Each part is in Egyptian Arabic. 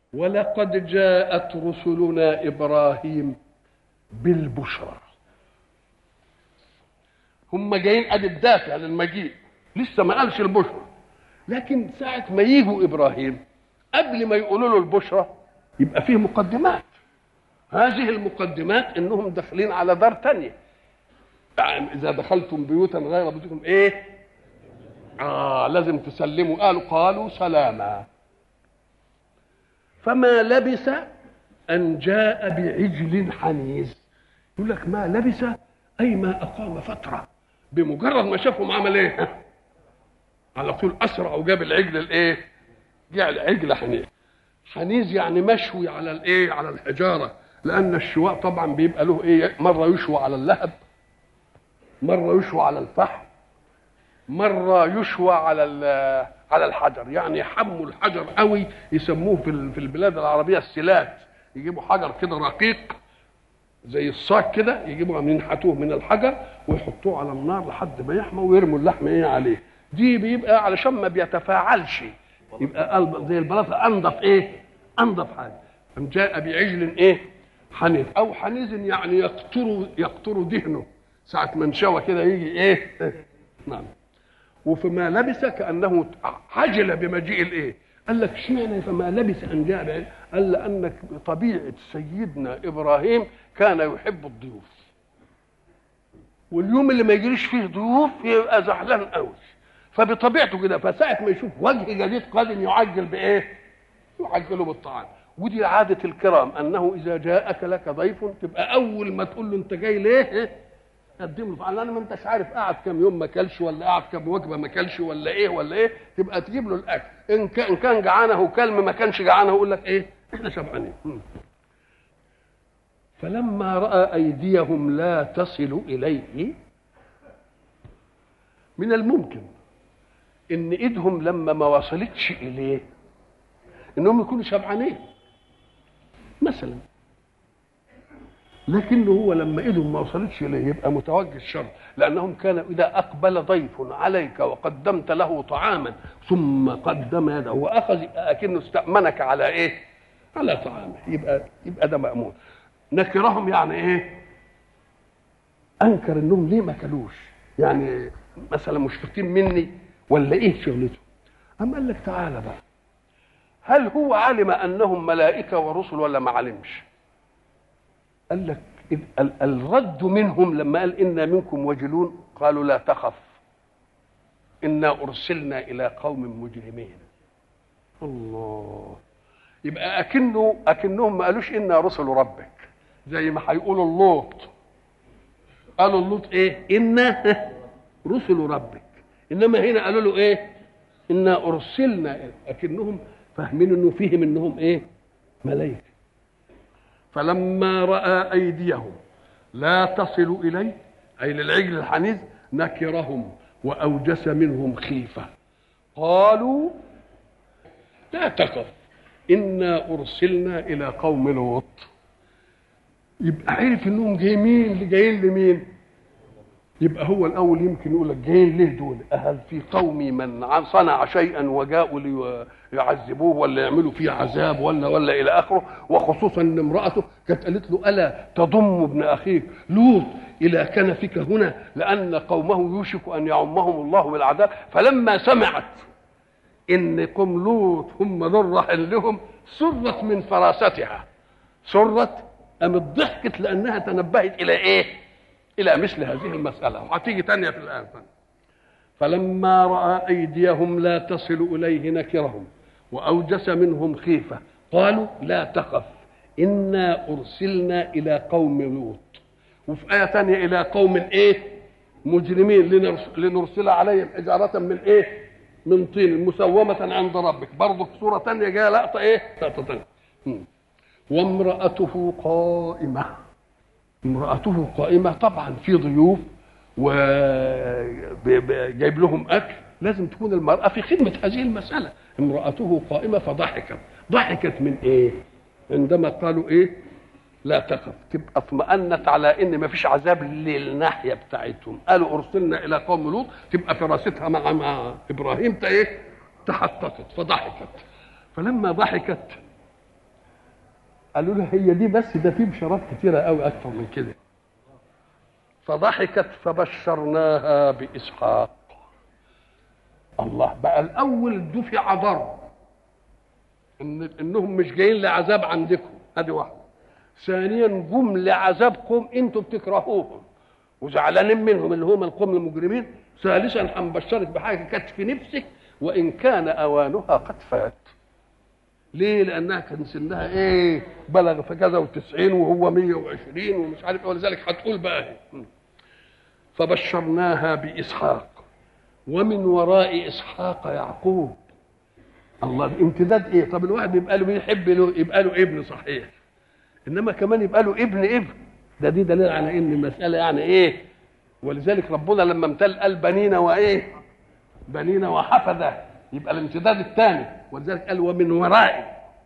ولقد جاءت رسلنا ابراهيم بالبشرى هم جايين ادي الدافع للمجيء لسه ما قالش البشرى لكن ساعة ما يجوا ابراهيم قبل ما يقولوا له البشرى يبقى فيه مقدمات هذه المقدمات انهم داخلين على دار تانية يعني اذا دخلتم بيوتا غير بيوتكم ايه اه لازم تسلموا قالوا قالوا سلاما فما لبث ان جاء بعجل حنيذ يقول لك ما لبث اي ما اقام فتره بمجرد ما شافهم عمل ايه على طول اسرع وجاب العجل الايه جعل عجل حنيذ حنيذ يعني مشوي على الايه على الحجاره لان الشواء طبعا بيبقى له ايه مره يشوى على اللهب مره يشوى على الفحم مره يشوى على على الحجر يعني يحموا الحجر قوي يسموه في في البلاد العربيه السلات يجيبوا حجر كده رقيق زي الصاج كده يجيبوا ينحتوه من الحجر ويحطوه على النار لحد ما يحمى ويرموا اللحم ايه عليه دي بيبقى علشان ما بيتفاعلش يبقى قلب زي البلاطه انضف ايه انضف حاجه ام جاء بعجل ايه حنيذ او حنيذ يعني يقطر يقطر دهنه ساعه ما انشوى كده يجي ايه نعم وفيما لبس كانه عجل بمجيء الايه قال لك اشمعنى فما لبس ان جاء بعلم قال لان طبيعه سيدنا ابراهيم كان يحب الضيوف واليوم اللي ما يجريش فيه ضيوف يبقى زعلان قوي فبطبيعته كده فساعة ما يشوف وجه جديد قادم يعجل بايه؟ يعجله بالطعام ودي عادة الكرام انه اذا جاءك لك ضيف تبقى اول ما تقول له انت جاي ليه؟ قدم له فعلا ما انتش عارف قعد كام يوم ما اكلش ولا قعد كام وجبه ما اكلش ولا ايه ولا ايه تبقى تجيب له الاكل ان كان ان كان جعانه وكلم ما كانش جعانه يقول لك ايه احنا شبعانين فلما راى ايديهم لا تصل اليه من الممكن ان ايدهم لما ما وصلتش اليه انهم يكونوا شبعانين مثلا لكنه هو لما ايدهم ما وصلتش اليه يبقى متوجه الشر لانهم كانوا اذا اقبل ضيف عليك وقدمت له طعاما ثم قدم يده واخذ اكنه استامنك على ايه؟ على طعامه يبقى يبقى ده مامون نكرهم يعني ايه؟ انكر انهم ليه ما كلوش؟ يعني مثلا مشفقين مني ولا ايه شغلته؟ اما قال لك تعالى بقى هل هو علم انهم ملائكه ورسل ولا ما علمش؟ قال لك الرد منهم لما قال انا منكم وجلون قالوا لا تخف انا ارسلنا الى قوم مجرمين الله يبقى اكنه اكنهم ما قالوش انا رسل ربك زي ما هيقولوا اللوط قالوا اللوط ايه انا رسل ربك انما هنا قالوا له ايه انا ارسلنا اكنهم فاهمين انه فيهم انهم ايه ملائكه فلما راى ايديهم لا تصل اليه اي للعجل الحنيذ نكرهم واوجس منهم خيفه قالوا لا تخف انا ارسلنا الى قوم لوط يبقى عرف انهم جايين مين جايين لمين يبقى هو الاول يمكن يقول لك جايين ليه دول اهل في قومي من صنع شيئا وجاءوا ليعذبوه ولا يعملوا فيه عذاب ولا ولا الى اخره وخصوصا ان امراته كانت قالت له الا تضم ابن اخيك لوط الى كنفك هنا لان قومه يوشك ان يعمهم الله بالعذاب فلما سمعت ان قوم لوط هم دول راحل لهم سرت من فراستها سرت قامت ضحكت لانها تنبهت الى ايه؟ الى مثل هذه المساله وهتيجي تانية في الان فلما راى ايديهم لا تصل اليه نكرهم واوجس منهم خيفه قالوا لا تخف انا ارسلنا الى قوم لوط وفي ايه تانية الى قوم ايه مجرمين لنرسل عليهم حجاره من ايه من طين مسومة عند ربك برضه في سورة تانية جاية لقطة ايه لقطة تانية وامرأته قائمة امرأته قائمة طبعا في ضيوف وجايب لهم أكل لازم تكون المرأة في خدمة هذه المسألة امرأته قائمة فضحكت ضحكت من إيه عندما قالوا إيه لا تخف تبقى اطمأنت على ان ما فيش عذاب للناحيه بتاعتهم قالوا ارسلنا الى قوم لوط تبقى فراستها مع مع ابراهيم ايه تحققت فضحكت فلما ضحكت قالوا له هي دي بس ده في بشارات كتيره قوي اكثر من كده فضحكت فبشرناها باسحاق الله بقى الاول دفع ضرب ان انهم مش جايين لعذاب عندكم ادي واحده ثانيا جم لعذابكم انتم بتكرهوهم وزعلانين منهم اللي هم القوم المجرمين ثالثا هنبشرك بحاجه كانت في نفسك وان كان اوانها قد فات ليه لانها كان سنها ايه بلغ في كذا وتسعين وهو مية وعشرين ومش عارف ايه ولذلك هتقول بقى إيه. فبشرناها باسحاق ومن وراء اسحاق يعقوب الله امتداد ايه طب الواحد يبقى له بيحب له يبقى له ابن صحيح انما كمان يبقى له ابن ابن ده دي دليل على ان المساله يعني ايه ولذلك ربنا لما امتل قال بنينا وايه بنينا وحفظه يبقى الامتداد الثاني ولذلك قال ومن ورائي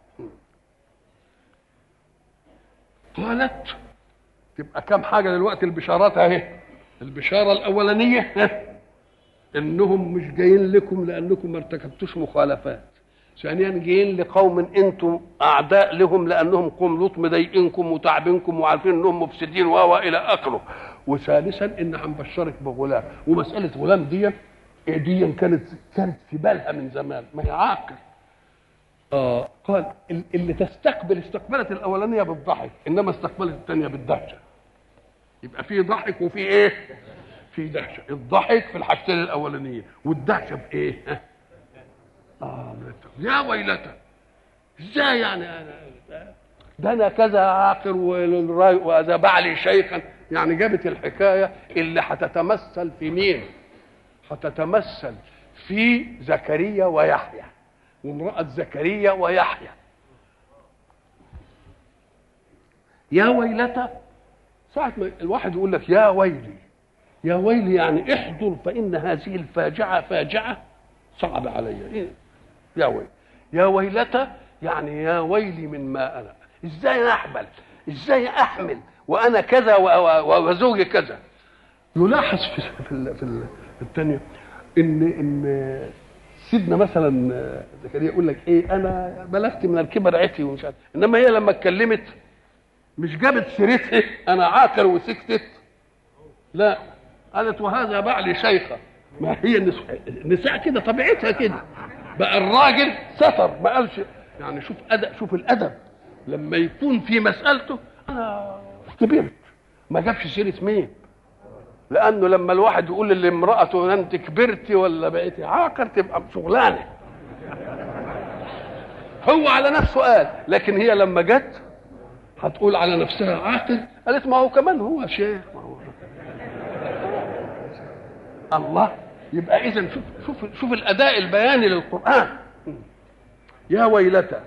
قالت تبقى كم حاجه دلوقتي البشارات اهي البشاره الاولانيه انهم مش جايين لكم لانكم ما ارتكبتوش مخالفات ثانيا جايين لقوم انتم اعداء لهم لانهم قوم لوط مضايقينكم وتعبينكم وعارفين انهم مفسدين و الى اخره وثالثا ان هنبشرك بغلام ومساله غلام دي دي كانت كانت في بالها من زمان ما هي عاقل آه قال اللي تستقبل استقبلت الاولانيه بالضحك انما استقبلت الثانيه بالدهشه يبقى في ضحك وفي ايه في دهشه الضحك في الحاجتين الاولانيه والدهشه بايه اه يا ويلتى ازاي يعني انا ده انا كذا عاقر وذا بعلي شيخا يعني جابت الحكايه اللي هتتمثل في مين هتتمثل في زكريا ويحيى وامرأة زكريا ويحيى يا ويلتى ساعة ما الواحد يقول لك يا ويلي يا ويلي يعني احضر فإن هذه الفاجعة فاجعة صعب علي إيه؟ يا ويلي يا ويلتى يعني يا ويلي من ما أنا إزاي أحمل إزاي أحمل وأنا كذا وزوجي كذا يلاحظ في في في الثانية إن إن سيدنا مثلا زكريا يقول لك ايه انا بلغت من الكبر عتي ومش عارف انما هي لما اتكلمت مش جابت سيرتها انا عاقر وسكتت لا قالت وهذا بعلي شيخه ما هي النساء كده طبيعتها كده بقى الراجل ستر ما قالش يعني شوف ادب شوف الادب لما يكون في مسالته انا كبرت ما جابش سيره مين لانه لما الواحد يقول لامراته انت كبرتي ولا بقيتي عاقر تبقى شغلانه هو على نفسه قال لكن هي لما جت هتقول على نفسها عاقل قالت ما هو كمان هو شيخ ما هو الله يبقى اذا شوف شوف شوف الاداء البياني للقران يا ويلتى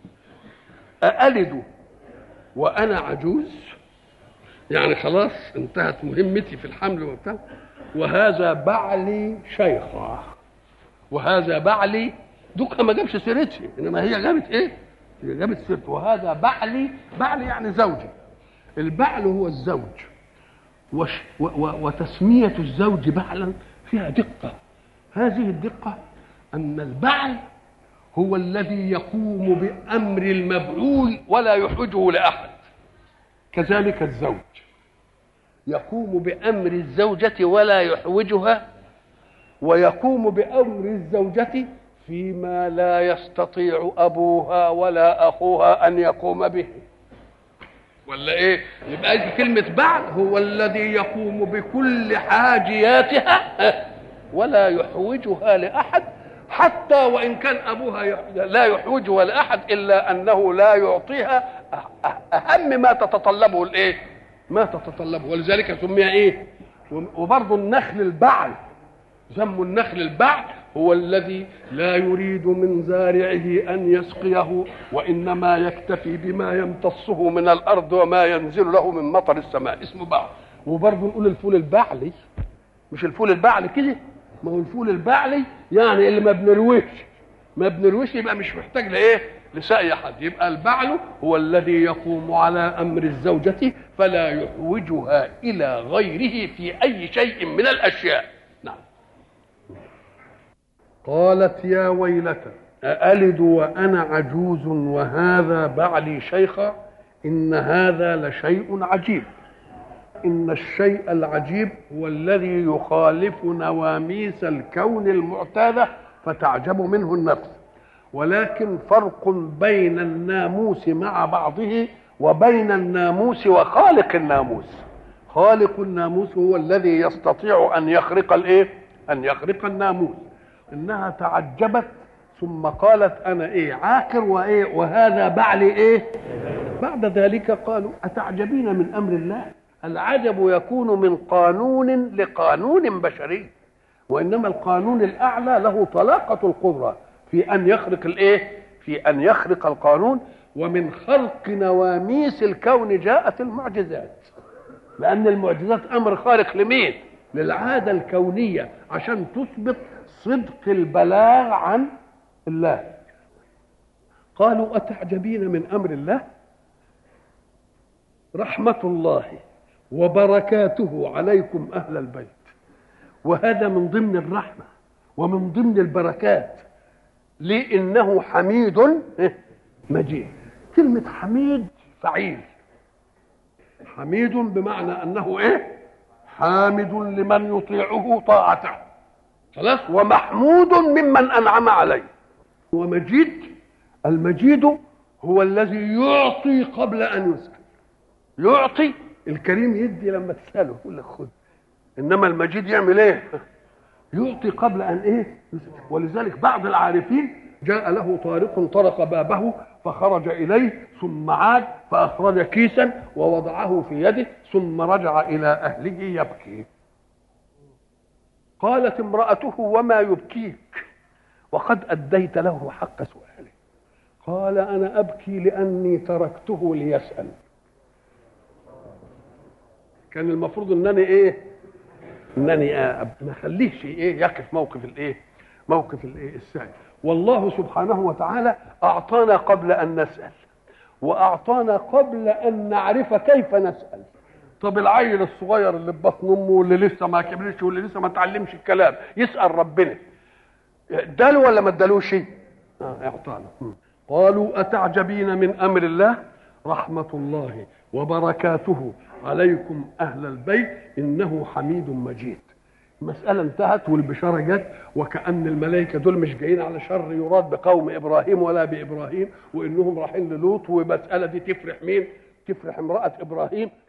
أألد وأنا عجوز يعني خلاص انتهت مهمتي في الحمل وبتاع وهذا بعلي شيخا وهذا بعلي دوكا ما جابش سيرتي انما هي جابت ايه؟ هي جابت سيرته وهذا بعلي بعلي يعني زوجي البعل هو الزوج وش و و وتسمية الزوج بعلا فيها دقة هذه الدقة أن البعل هو الذي يقوم بأمر المبعول ولا يحوجه لأحد كذلك الزوج يقوم بأمر الزوجة ولا يحوجها ويقوم بأمر الزوجة فيما لا يستطيع أبوها ولا أخوها أن يقوم به ولا ايه يبقى كلمة بعل هو الذي يقوم بكل حاجياتها ولا يحوجها لأحد حتى وإن كان أبوها لا يحوجها لأحد إلا أنه لا يعطيها أهم ما تتطلبه الإيه ما تتطلبه ولذلك سمي إيه وبرضه النخل البعل ذم النخل البعل هو الذي لا يريد من زارعه ان يسقيه وانما يكتفي بما يمتصه من الارض وما ينزل له من مطر السماء اسمه بعل وبرضه نقول الفول البعلي مش الفول البعلي كده ما هو الفول البعلي يعني اللي ما بنرويش ما بنرويش يبقى مش محتاج لايه لسقي حد يبقى البعل هو الذي يقوم على امر الزوجه فلا يحوجها الى غيره في اي شيء من الاشياء نعم قالت يا ويلتى أألد وأنا عجوز وهذا بعلي شيخا إن هذا لشيء عجيب إن الشيء العجيب هو الذي يخالف نواميس الكون المعتادة فتعجب منه النفس ولكن فرق بين الناموس مع بعضه وبين الناموس وخالق الناموس خالق الناموس هو الذي يستطيع ان يخرق الايه ان يخرق الناموس انها تعجبت ثم قالت انا ايه عاكر وايه وهذا بعلي ايه بعد ذلك قالوا اتعجبين من امر الله العجب يكون من قانون لقانون بشري وانما القانون الاعلى له طلاقه القدره في ان يخرق الايه في ان يخرق القانون ومن خلق نواميس الكون جاءت المعجزات لان المعجزات امر خارق لمين للعاده الكونيه عشان تثبت صدق البلاغ عن الله قالوا اتعجبين من امر الله رحمه الله وبركاته عليكم اهل البيت وهذا من ضمن الرحمه ومن ضمن البركات لانه حميد مجيد كلمه حميد فعيل حميد بمعنى انه ايه حامد لمن يطيعه طاعته خلاص ومحمود ممن انعم عليه ومجيد المجيد هو الذي يعطي قبل ان يسأل يعطي الكريم يدي لما تساله يقول لك خذ انما المجيد يعمل ايه يعطي قبل ان ايه ولذلك بعض العارفين جاء له طارق طرق بابه فخرج اليه ثم عاد فاخرج كيسا ووضعه في يده ثم رجع الى اهله يبكي قالت امراته وما يبكيك وقد اديت له حق سؤاله قال انا ابكي لاني تركته ليسال كان المفروض انني ايه انني ما اخليهش ايه يقف موقف الايه موقف الايه السائل والله سبحانه وتعالى اعطانا قبل ان نسال واعطانا قبل ان نعرف كيف نسال طب العيل الصغير اللي في بطن امه واللي لسه ما كبرش واللي لسه ما اتعلمش الكلام يسال ربنا اداله ولا ما ادالوش اه اعطانا قالوا اتعجبين من امر الله رحمه الله وبركاته عليكم اهل البيت انه حميد مجيد المسألة انتهت والبشارة جت وكأن الملائكة دول مش جايين على شر يراد بقوم إبراهيم ولا بإبراهيم وإنهم رايحين للوط والمسألة دي تفرح مين؟ تفرح امرأة إبراهيم